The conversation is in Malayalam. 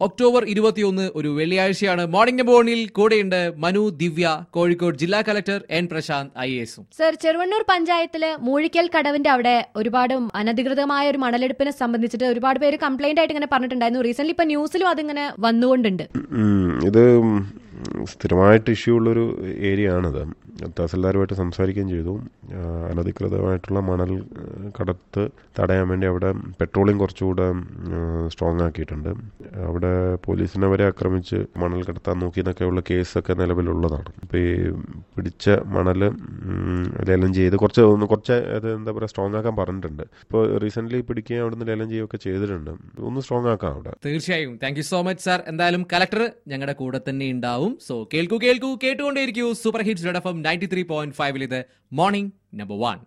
ഒക്ടോബർ ഇരുപത്തിയൊന്ന് ഒരു വെള്ളിയാഴ്ചയാണ് മോർണിംഗ് നമ്പർ വണ്ണിൽ കൂടെയുണ്ട് മനു ദിവ്യ കോഴിക്കോട് ജില്ലാ കലക്ടർ എൻ പ്രശാന്ത് ഐ എസും സർ ചെറുവണ്ണൂർ പഞ്ചായത്തില് മൂഴിക്കൽ കടവിന്റെ അവിടെ ഒരുപാട് അനധികൃതമായ ഒരു മണലെടുപ്പിനെ സംബന്ധിച്ചിട്ട് ഒരുപാട് പേര് കംപ്ലൈന്റ് ആയിട്ട് ഇങ്ങനെ പറഞ്ഞിട്ടുണ്ടായിരുന്നു റീസെന്റ് ഇപ്പൊ ന്യൂസിലും അതിങ്ങനെ വന്നുകൊണ്ടുണ്ട് ഉം, ഇത് ഉം, സ്ഥിരമായിട്ട് ഇഷ്യൂ ഉള്ളൊരു ഏരിയ ആണിത് തഹസിൽദാരുമായിട്ട് സംസാരിക്കുകയും ചെയ്തു ആ, അനധികൃതമായിട്ടുള്ള മണൽ ആ, കടത്ത് തടയാൻ വേണ്ടി അവിടെ പെട്രോളിംഗ് കുറച്ചുകൂടെ സ്ട്രോങ് ആക്കിയിട്ടുണ്ട് അവിടെ പോലീസിനെ വരെ ആക്രമിച്ച് മണൽ കടത്താൻ നോക്കി എന്നൊക്കെയുള്ള കേസൊക്കെ നിലവിലുള്ളതാണ് അപ്പോൾ ഈ പിടിച്ച മണൽ ഉം, ലേലം ചെയ്ത് കുറച്ച് ഒന്ന് കുറച്ച് അത് എന്താ പറയുക സ്ട്രോങ് ആക്കാൻ പറഞ്ഞിട്ടുണ്ട് ഇപ്പോൾ റീസെൻ്റ്ലി പിടിക്കുകയും അവിടെ നിന്ന് ലേലം ചെയ്യുകയൊക്കെ ചെയ്തിട്ടുണ്ട് ഒന്ന് സ്ട്രോങ് ആക്കാം അവിടെ തീർച്ചയായും thank you so much sir എന്തായാലും കലക്ടർ ഞങ്ങളുടെ കൂടെ തന്നെ ഉണ്ടാവും സോ കേൾക്കൂ കേൾക്കൂ കേട്ടുകൊണ്ടേയിരിക്കൂ super hits dot F M ninety three point ഫൈവിൽ ഇത് മോർണിംഗ് നമ്പർ വൺ